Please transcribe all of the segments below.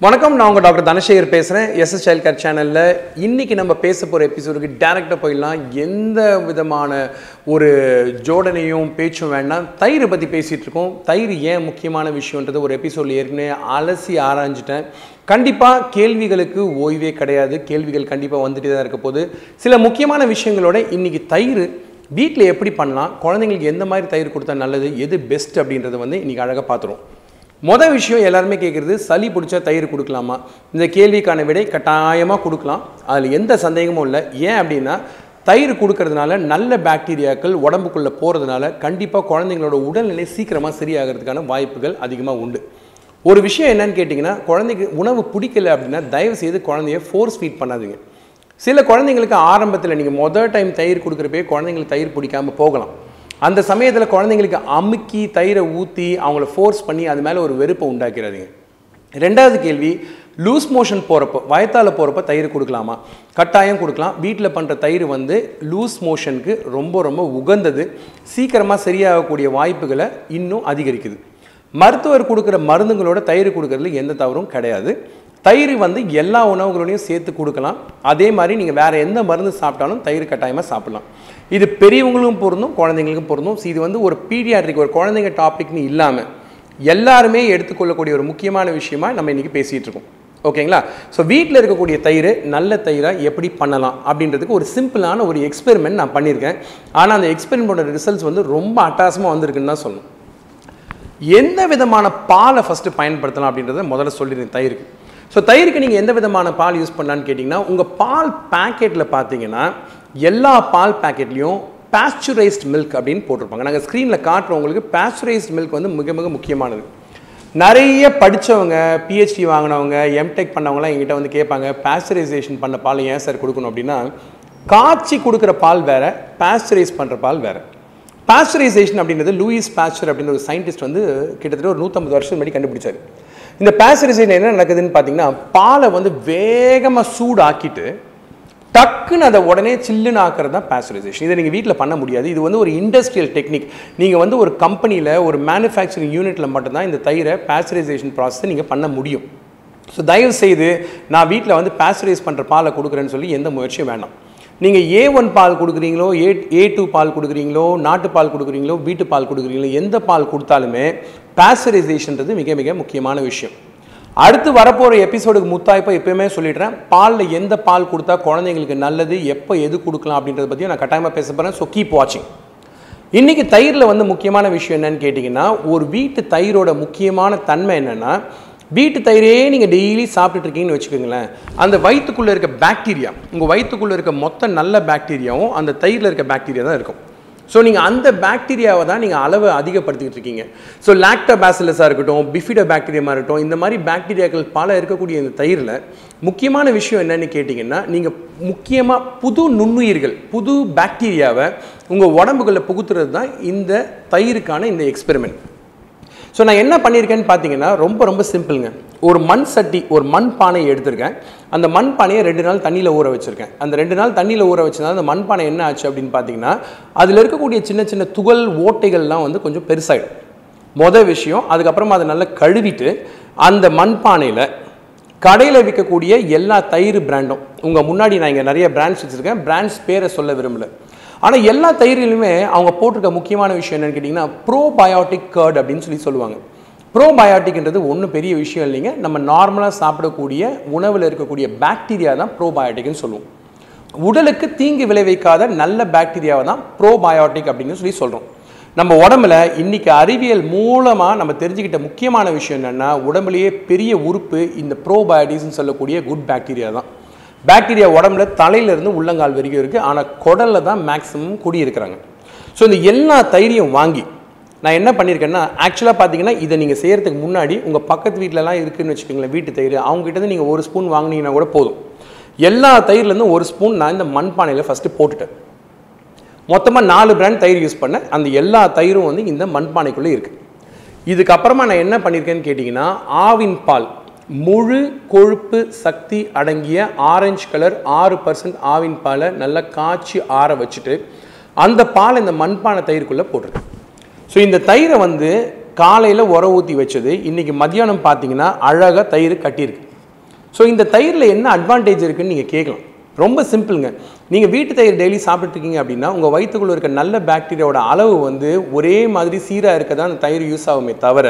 வணக்கம் நான் உங்கள் டாக்டர் தனசேகர் பேசுகிறேன் எஸ்எஸ் சைல்ட் கேர் சேனலில் இன்றைக்கி நம்ம பேச போகிற எபிசோடுக்கு டேரெக்டாக போயிடலாம் எந்த விதமான ஒரு ஜோடனையும் பேச்சும் வேண்டாம் தயிர் பற்றி பேசிகிட்டு இருக்கோம் தயிர் ஏன் முக்கியமான விஷயன்றது ஒரு எபிசோடில் ஏற்கனவே அலசி ஆராய்ஞ்சிட்டேன் கண்டிப்பாக கேள்விகளுக்கு ஓய்வே கிடையாது கேள்விகள் கண்டிப்பாக வந்துட்டு தான் இருக்க போது சில முக்கியமான விஷயங்களோட இன்றைக்கி தயிர் வீட்டில் எப்படி பண்ணலாம் குழந்தைங்களுக்கு எந்த மாதிரி தயிர் கொடுத்தா நல்லது எது பெஸ்ட் அப்படின்றத வந்து இன்றைக்கி அழகாக பார்த்துருவோம் மொதல் விஷயம் எல்லாருமே கேட்குறது சளி பிடிச்சா தயிர் கொடுக்கலாமா இந்த கேள்விக்கான விடை கட்டாயமாக கொடுக்கலாம் அதில் எந்த சந்தேகமும் இல்லை ஏன் அப்படின்னா தயிர் கொடுக்கறதுனால நல்ல பாக்டீரியாக்கள் உடம்புக்குள்ளே போகிறதுனால கண்டிப்பாக குழந்தைங்களோட உடல்நிலை சீக்கிரமாக சரியாகிறதுக்கான வாய்ப்புகள் அதிகமாக உண்டு ஒரு விஷயம் என்னன்னு கேட்டிங்கன்னா குழந்தைக்கு உணவு பிடிக்கல அப்படின்னா தயவு செய்து குழந்தைய ஃபோர்ஸ் ஃபீட் பண்ணாதீங்க சில குழந்தைங்களுக்கு ஆரம்பத்தில் நீங்கள் மொதல் டைம் தயிர் கொடுக்குறப்பே குழந்தைங்களுக்கு தயிர் பிடிக்காம போகலாம் அந்த சமயத்தில் குழந்தைங்களுக்கு அமுக்கி தயிரை ஊற்றி அவங்கள ஃபோர்ஸ் பண்ணி அது மேலே ஒரு வெறுப்பை உண்டாக்கிறாதீங்க ரெண்டாவது கேள்வி லூஸ் மோஷன் போகிறப்போ வயத்தால் போகிறப்ப தயிர் கொடுக்கலாமா கட்டாயம் கொடுக்கலாம் வீட்டில் பண்ணுற தயிர் வந்து லூஸ் மோஷனுக்கு ரொம்ப ரொம்ப உகந்தது சீக்கிரமாக சரியாகக்கூடிய வாய்ப்புகளை இன்னும் அதிகரிக்குது மருத்துவர் கொடுக்குற மருந்துகளோட தயிர் கொடுக்கறதுல எந்த தவறும் கிடையாது தயிர் வந்து எல்லா உணவுகளோடையும் சேர்த்து கொடுக்கலாம் அதே மாதிரி நீங்கள் வேறு எந்த மருந்து சாப்பிட்டாலும் தயிர் கட்டாயமாக சாப்பிடலாம் இது பெரியவங்களுக்கும் பொருந்தும் குழந்தைங்களுக்கும் பொருந்தும் இது வந்து ஒரு பீடியாட்ரிக் ஒரு குழந்தைங்க டாபிக்னு இல்லாமல் எல்லாருமே எடுத்துக்கொள்ளக்கூடிய ஒரு முக்கியமான விஷயமா நம்ம இன்றைக்கி பேசிகிட்டு இருக்கோம் ஓகேங்களா ஸோ வீட்டில் இருக்கக்கூடிய தயிர் நல்ல தயிராக எப்படி பண்ணலாம் அப்படின்றதுக்கு ஒரு சிம்பிளான ஒரு எக்ஸ்பெரிமெண்ட் நான் பண்ணியிருக்கேன் ஆனால் அந்த எக்ஸ்பெரிமெண்ட்டோட ரிசல்ட்ஸ் வந்து ரொம்ப அட்டாசமாக வந்திருக்குன்னு தான் சொல்லணும் எந்த விதமான பாலை ஃபஸ்ட்டு பயன்படுத்தலாம் அப்படின்றத முதல்ல சொல்லிடுறேன் தயிருக்கு ஸோ தயிருக்கு நீங்கள் எந்த விதமான பால் யூஸ் பண்ணலான்னு கேட்டிங்கன்னா உங்கள் பால் பேக்கெட்டில் பார்த்தீங்கன்னா எல்லா பால் பேக்கெட்லேயும் பாஸ்சுரைஸ்ட் மில்க் அப்படின்னு போட்டிருப்பாங்க நாங்கள் ஸ்க்ரீனில் காட்டுறவங்களுக்கு பாஸ்சுரைஸ்ட் மில்க் வந்து மிக மிக முக்கியமானது நிறைய படித்தவங்க பிஹெச்டி வாங்கினவங்க எம்டெக் பண்ணவங்களாம் எங்கிட்ட வந்து கேட்பாங்க பாஸ்டரைசேஷன் பண்ண பால் ஏன் சார் கொடுக்கணும் அப்படின்னா காய்ச்சி கொடுக்குற பால் வேறு பாஸ்டரைஸ் பண்ணுற பால் வேறு பாஸ்டரைசேஷன் அப்படின்றது லூயிஸ் பாஸ்டர் அப்படின்ற ஒரு சயின்டிஸ்ட் வந்து கிட்டத்தட்ட ஒரு நூற்றம்பது வருஷம் முன்னாடி கண்டுபிடிச்சார் இந்த பாஸ்டரைசேஷன் என்ன நடக்குதுன்னு பார்த்தீங்கன்னா பாலை வந்து வேகமாக சூடாக்கிட்டு டக்குன்னு அதை உடனே சில்லுன்னு ஆக்கிறது தான் பாஸ்டரைசேஷன் இதை நீங்கள் வீட்டில் பண்ண முடியாது இது வந்து ஒரு இண்டஸ்ட்ரியல் டெக்னிக் நீங்கள் வந்து ஒரு கம்பெனியில் ஒரு மேனுஃபேக்சரிங் யூனிட்டில் மட்டும்தான் இந்த தயிரை பாஸ்டரைசேஷன் ப்ராசஸை நீங்கள் பண்ண முடியும் ஸோ தயவு செய்து நான் வீட்டில் வந்து பாஸ்டரைஸ் பண்ணுற பாலை கொடுக்குறேன்னு சொல்லி எந்த முயற்சியும் வேண்டாம் நீங்கள் ஏ ஒன் பால் கொடுக்குறீங்களோ ஏ ஏ டூ பால் கொடுக்குறீங்களோ நாட்டு பால் கொடுக்குறீங்களோ வீட்டு பால் கொடுக்குறீங்களோ எந்த பால் கொடுத்தாலுமே பாஸ்டரைசேஷன்றது மிக மிக முக்கியமான விஷயம் அடுத்து வரப்போகிற எபிசோடுக்கு முத்தாய்ப்பா எப்பயுமே சொல்லிடுறேன் பாலில் எந்த பால் கொடுத்தா குழந்தைங்களுக்கு நல்லது எப்போ எது கொடுக்கலாம் அப்படின்றத பற்றியும் நான் கட்டாயமாக பேச போகிறேன் ஸோ கீப் வாட்சிங் இன்றைக்கி தயிரில் வந்து முக்கியமான விஷயம் என்னன்னு கேட்டிங்கன்னா ஒரு வீட்டு தயிரோட முக்கியமான தன்மை என்னென்னா வீட்டு தயிரே நீங்கள் டெய்லி சாப்பிட்டுட்டு இருக்கீங்கன்னு வச்சுக்கோங்களேன் அந்த வயிற்றுக்குள்ளே இருக்க பாக்டீரியா உங்கள் வயிற்றுக்குள்ளே இருக்க மொத்த நல்ல பாக்டீரியாவும் அந்த தயிரில் இருக்க பாக்டீரியா தான் இருக்கும் ஸோ நீங்கள் அந்த பாக்டீரியாவை தான் நீங்கள் அளவை அதிகப்படுத்திக்கிட்டு இருக்கீங்க ஸோ லாக்டோபாசிலஸாக இருக்கட்டும் பிஃபிடோ பாக்டீரியாமாக இருக்கட்டும் இந்த மாதிரி பாக்டீரியாக்கள் பல இருக்கக்கூடிய இந்த தயிரில் முக்கியமான விஷயம் என்னன்னு கேட்டிங்கன்னா நீங்கள் முக்கியமாக புது நுண்ணுயிர்கள் புது பாக்டீரியாவை உங்கள் உடம்புகளில் புகுத்துறது தான் இந்த தயிருக்கான இந்த எக்ஸ்பெரிமெண்ட் ஸோ நான் என்ன பண்ணியிருக்கேன்னு பார்த்தீங்கன்னா ரொம்ப ரொம்ப சிம்பிளுங்க ஒரு மண் சட்டி ஒரு மண் பானையை எடுத்திருக்கேன் அந்த மண் பானையை ரெண்டு நாள் தண்ணியில் ஊற வச்சுருக்கேன் அந்த ரெண்டு நாள் தண்ணியில் ஊற வச்சதுனால அந்த மண் பானை என்ன ஆச்சு அப்படின்னு பார்த்தீங்கன்னா அதில் இருக்கக்கூடிய சின்ன சின்ன துகள் ஓட்டைகள்லாம் வந்து கொஞ்சம் பெருசாகிடும் மொதல் விஷயம் அதுக்கப்புறமா அதை நல்லா கழுவிட்டு அந்த மண் பானையில் கடையில் விற்கக்கூடிய எல்லா தயிர் பிராண்டும் உங்கள் முன்னாடி நான் இங்கே நிறைய பிராண்ட்ஸ் வச்சுருக்கேன் பிராண்ட்ஸ் பேரை சொல்ல விரும்பல ஆனால் எல்லா தயிரிலுமே அவங்க போட்டிருக்க முக்கியமான விஷயம் என்னென்னு கேட்டிங்கன்னா ப்ரோபயோட்டிக் கர்ட் அப்படின்னு சொல்லி சொல்லுவாங்க ப்ரோபயோட்டிக்ன்றது ஒன்றும் பெரிய விஷயம் இல்லைங்க நம்ம நார்மலாக சாப்பிடக்கூடிய உணவில் இருக்கக்கூடிய பாக்டீரியா தான் ப்ரோபயோட்டிக்னு சொல்லுவோம் உடலுக்கு தீங்கு விளைவிக்காத நல்ல பாக்டீரியாவை தான் ப்ரோபயோட்டிக் அப்படின்னு சொல்லி சொல்கிறோம் நம்ம உடம்புல இன்னைக்கு அறிவியல் மூலமாக நம்ம தெரிஞ்சுக்கிட்ட முக்கியமான விஷயம் என்னென்னா உடம்புலேயே பெரிய உறுப்பு இந்த ப்ரோபயோட்டிக்ஸ்னு சொல்லக்கூடிய குட் பாக்டீரியா தான் பாக்டீரியா உடம்புல தலையிலேருந்து உள்ளங்கால் வரைக்கும் இருக்குது ஆனால் குடலில் தான் மேக்ஸிமம் குடியிருக்கிறாங்க ஸோ இந்த எல்லா தயிரையும் வாங்கி நான் என்ன பண்ணியிருக்கேன்னா ஆக்சுவலாக பார்த்தீங்கன்னா இதை நீங்கள் செய்கிறதுக்கு முன்னாடி உங்கள் பக்கத்து வீட்டிலலாம் இருக்குதுன்னு வச்சுக்கோங்களேன் வீட்டு தயிர் அவங்ககிட்ட நீங்கள் ஒரு ஸ்பூன் வாங்கினீங்கன்னா கூட போதும் எல்லா தயிர்லேருந்து ஒரு ஸ்பூன் நான் இந்த மண்பானையில் ஃபஸ்ட்டு போட்டுட்டேன் மொத்தமாக நாலு பிராண்ட் தயிர் யூஸ் பண்ணேன் அந்த எல்லா தயிரும் வந்து இந்த மண்பானைக்குள்ளே இருக்குது இதுக்கப்புறமா நான் என்ன பண்ணியிருக்கேன்னு கேட்டிங்கன்னா ஆவின் பால் முழு கொழுப்பு சக்தி அடங்கிய ஆரஞ்சு கலர் ஆறு பர்சன்ட் ஆவின் பாலை நல்லா காய்ச்சி ஆற வச்சுட்டு அந்த பால் இந்த மண்பானை தயிருக்குள்ளே போட்டிருக்கேன் ஸோ இந்த தயிரை வந்து காலையில் உர ஊற்றி வச்சது இன்றைக்கி மத்தியானம் பார்த்தீங்கன்னா அழகாக தயிர் கட்டியிருக்கு ஸோ இந்த தயிரில் என்ன அட்வான்டேஜ் இருக்குன்னு நீங்கள் கேட்கலாம் ரொம்ப சிம்பிளுங்க நீங்கள் வீட்டு தயிர் டெய்லி சாப்பிட்டுட்டு இருக்கீங்க அப்படின்னா உங்கள் வயிற்றுக்குள்ள இருக்க நல்ல பாக்டீரியாவோட அளவு வந்து ஒரே மாதிரி சீராக இருக்க தான் அந்த தயிர் யூஸ் ஆகுமே தவிர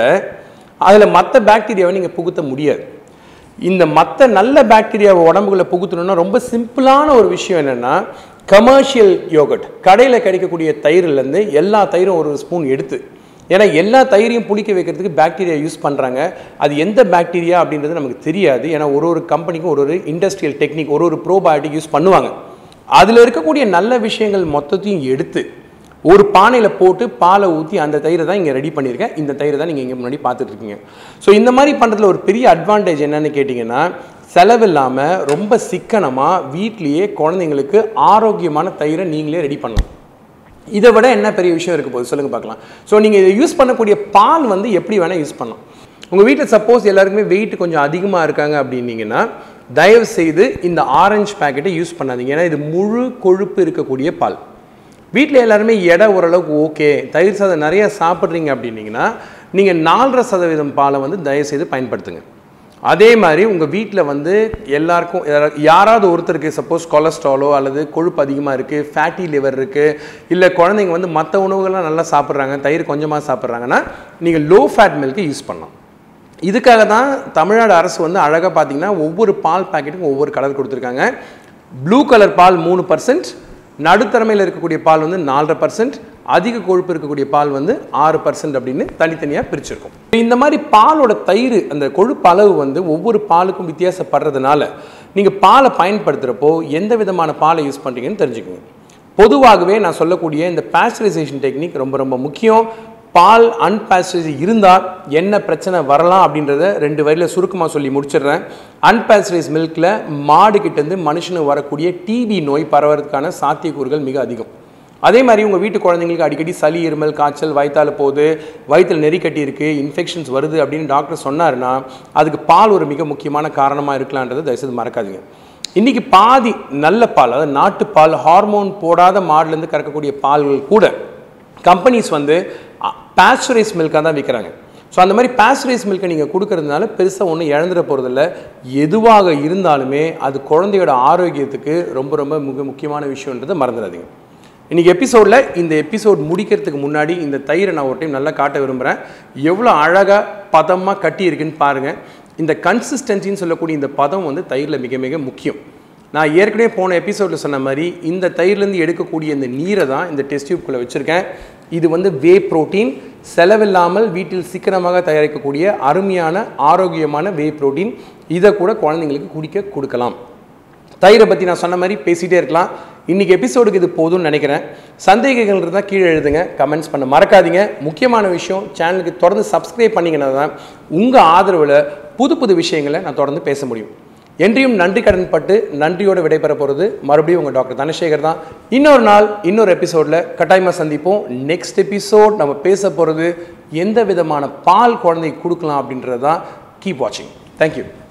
அதில் மற்ற பாக்டீரியாவை நீங்கள் புகுத்த முடியாது இந்த மற்ற நல்ல பாக்டீரியாவை உடம்புக்குள்ள புகுத்தணும்னா ரொம்ப சிம்பிளான ஒரு விஷயம் என்னென்னா கமர்ஷியல் யோகட் கடையில் கிடைக்கக்கூடிய தயிர்லேருந்து எல்லா தயிரும் ஒரு ஸ்பூன் எடுத்து ஏன்னா எல்லா தயிரையும் புளிக்க வைக்கிறதுக்கு பாக்டீரியா யூஸ் பண்ணுறாங்க அது எந்த பாக்டீரியா அப்படின்றது நமக்கு தெரியாது ஏன்னா ஒரு ஒரு கம்பெனிக்கும் ஒரு ஒரு இண்டஸ்ட்ரியல் டெக்னிக் ஒரு ஒரு ப்ரோபயோட்டிக் யூஸ் பண்ணுவாங்க அதில் இருக்கக்கூடிய நல்ல விஷயங்கள் மொத்தத்தையும் எடுத்து ஒரு பானையில் போட்டு பாலை ஊற்றி அந்த தயிரை தான் இங்கே ரெடி பண்ணியிருக்கேன் இந்த தயிரை தான் நீங்கள் இங்கே முன்னாடி பார்த்துட்டு இருக்கீங்க ஸோ இந்த மாதிரி பண்ணுறதுல ஒரு பெரிய அட்வான்டேஜ் என்னன்னு கேட்டிங்கன்னா செலவில்லாமல் ரொம்ப சிக்கனமாக வீட்லேயே குழந்தைங்களுக்கு ஆரோக்கியமான தயிரை நீங்களே ரெடி பண்ணலாம் இதை விட என்ன பெரிய விஷயம் இருக்க போகுது சொல்லுங்கள் பார்க்கலாம் ஸோ நீங்கள் இதை யூஸ் பண்ணக்கூடிய பால் வந்து எப்படி வேணால் யூஸ் பண்ணலாம் உங்கள் வீட்டில் சப்போஸ் எல்லாருக்குமே வெயிட் கொஞ்சம் அதிகமாக இருக்காங்க அப்படின்னீங்கன்னா தயவு செய்து இந்த ஆரஞ்சு பேக்கெட்டை யூஸ் பண்ணாதீங்க ஏன்னா இது முழு கொழுப்பு இருக்கக்கூடிய பால் வீட்டில் எல்லாருமே எடை ஓரளவுக்கு ஓகே தயிர் சாதம் நிறைய சாப்பிட்றீங்க அப்படின்னீங்கன்னா நீங்கள் நாலரை சதவீதம் பாலை வந்து தயவு செய்து பயன்படுத்துங்க அதே மாதிரி உங்கள் வீட்டில் வந்து எல்லாருக்கும் யாரா- யாராவது ஒருத்தருக்கு சப்போஸ் கொலஸ்ட்ராலோ அல்லது கொழுப்பு அதிகமாக இருக்குது ஃபேட்டி லிவர் இருக்குது இல்லை குழந்தைங்க வந்து மற்ற உணவுகள்லாம் நல்லா சாப்பிட்றாங்க தயிர் கொஞ்சமாக சாப்பிட்றாங்கன்னா நீங்கள் லோ ஃபேட் மில்க்கு யூஸ் பண்ணலாம் இதுக்காக தான் தமிழ்நாடு அரசு வந்து அழகாக பார்த்தீங்கன்னா ஒவ்வொரு பால் பாக்கெட்டுக்கும் ஒவ்வொரு கலர் கொடுத்துருக்காங்க ப்ளூ கலர் பால் மூணு பர்சன்ட் நடுத்தரமையில் இருக்கக்கூடிய பால் வந்து நாலரை பர்சன்ட் அதிக கொழுப்பு இருக்கக்கூடிய பால் வந்து ஆறு பர்சன்ட் அப்படின்னு தனித்தனியாக பிரிச்சிருக்கும் இந்த மாதிரி பாலோட தயிர் அந்த கொழுப்பு அளவு வந்து ஒவ்வொரு பாலுக்கும் வித்தியாசப்படுறதுனால நீங்கள் பாலை பயன்படுத்துகிறப்போ எந்த விதமான பாலை யூஸ் பண்ணுறீங்கன்னு தெரிஞ்சுக்கோங்க பொதுவாகவே நான் சொல்லக்கூடிய இந்த பாஸ்டரைசேஷன் டெக்னிக் ரொம்ப ரொம்ப முக்கியம் பால் அன்பாஸ்டரைஸ் இருந்தால் என்ன பிரச்சனை வரலாம் அப்படின்றத ரெண்டு வரியில் சுருக்கமாக சொல்லி முடிச்சிடுறேன் அன்பாஸ்டரைஸ் மில்கில் மாடு கிட்டேருந்து மனுஷனுக்கு வரக்கூடிய டிபி நோய் பரவறதுக்கான சாத்தியக்கூறுகள் மிக அதிகம் அதே மாதிரி உங்கள் வீட்டு குழந்தைங்களுக்கு அடிக்கடி சளி இருமல் காய்ச்சல் வயிற்றால போகுது வயிற்றில் நெறி கட்டி இருக்கு இன்ஃபெக்ஷன்ஸ் வருது அப்படின்னு டாக்டர் சொன்னாருன்னா அதுக்கு பால் ஒரு மிக முக்கியமான காரணமாக இருக்கலான்றதை தயவுசெய்து மறக்காதீங்க இன்னைக்கு பாதி நல்ல பால் அதாவது நாட்டுப்பால் ஹார்மோன் போடாத மாடுலேருந்து கறக்கக்கூடிய பால்கள் கூட கம்பெனிஸ் வந்து பாஸ்டரைஸ் மில்காக தான் விற்கிறாங்க ஸோ அந்த மாதிரி பாஸ்டரைஸ் மில்கை நீங்கள் கொடுக்கறதுனால பெருசாக ஒன்றும் இழந்துட போகிறதில்ல எதுவாக இருந்தாலுமே அது குழந்தையோட ஆரோக்கியத்துக்கு ரொம்ப ரொம்ப மிக முக்கியமான விஷயன்றதை மறந்துடாதீங்க இன்னைக்கு எபிசோடில் இந்த எபிசோட் முடிக்கிறதுக்கு முன்னாடி இந்த தயிரை நான் ஒரு டைம் நல்லா காட்ட விரும்புகிறேன் எவ்வளோ அழகாக பதமாக கட்டி இருக்குன்னு பாருங்கள் இந்த கன்சிஸ்டன்சின்னு சொல்லக்கூடிய இந்த பதம் வந்து தயிரில் மிக மிக முக்கியம் நான் ஏற்கனவே போன எபிசோடில் சொன்ன மாதிரி இந்த தயிர்லேருந்து எடுக்கக்கூடிய இந்த நீரை தான் இந்த டெஸ்ட் டியூப்குள்ளே வச்சுருக்கேன் இது வந்து வே புரோட்டீன் செலவில்லாமல் வீட்டில் சீக்கிரமாக தயாரிக்கக்கூடிய அருமையான ஆரோக்கியமான வே புரோட்டீன் இதை கூட குழந்தைங்களுக்கு குடிக்க கொடுக்கலாம் தயிரை பற்றி நான் சொன்ன மாதிரி பேசிகிட்டே இருக்கலாம் இன்னைக்கு எபிசோடுக்கு இது போதும்னு நினைக்கிறேன் சந்தேகங்கள் இருந்தால் கீழே எழுதுங்க கமெண்ட்ஸ் பண்ண மறக்காதீங்க முக்கியமான விஷயம் சேனலுக்கு தொடர்ந்து சப்ஸ்கிரைப் பண்ணிங்கன்னா தான் உங்கள் ஆதரவில் புது புது விஷயங்களை நான் தொடர்ந்து பேச முடியும் என்றையும் நன்றி கடன் பட்டு நன்றியோடு விடைபெற போகிறது மறுபடியும் உங்கள் டாக்டர் தனசேகர் தான் இன்னொரு நாள் இன்னொரு எபிசோடில் கட்டாயமாக சந்திப்போம் நெக்ஸ்ட் எபிசோட் நம்ம பேச போகிறது எந்த விதமான பால் குழந்தைக்கு கொடுக்கலாம் அப்படின்றது தான் கீப் வாட்சிங் தேங்க்யூ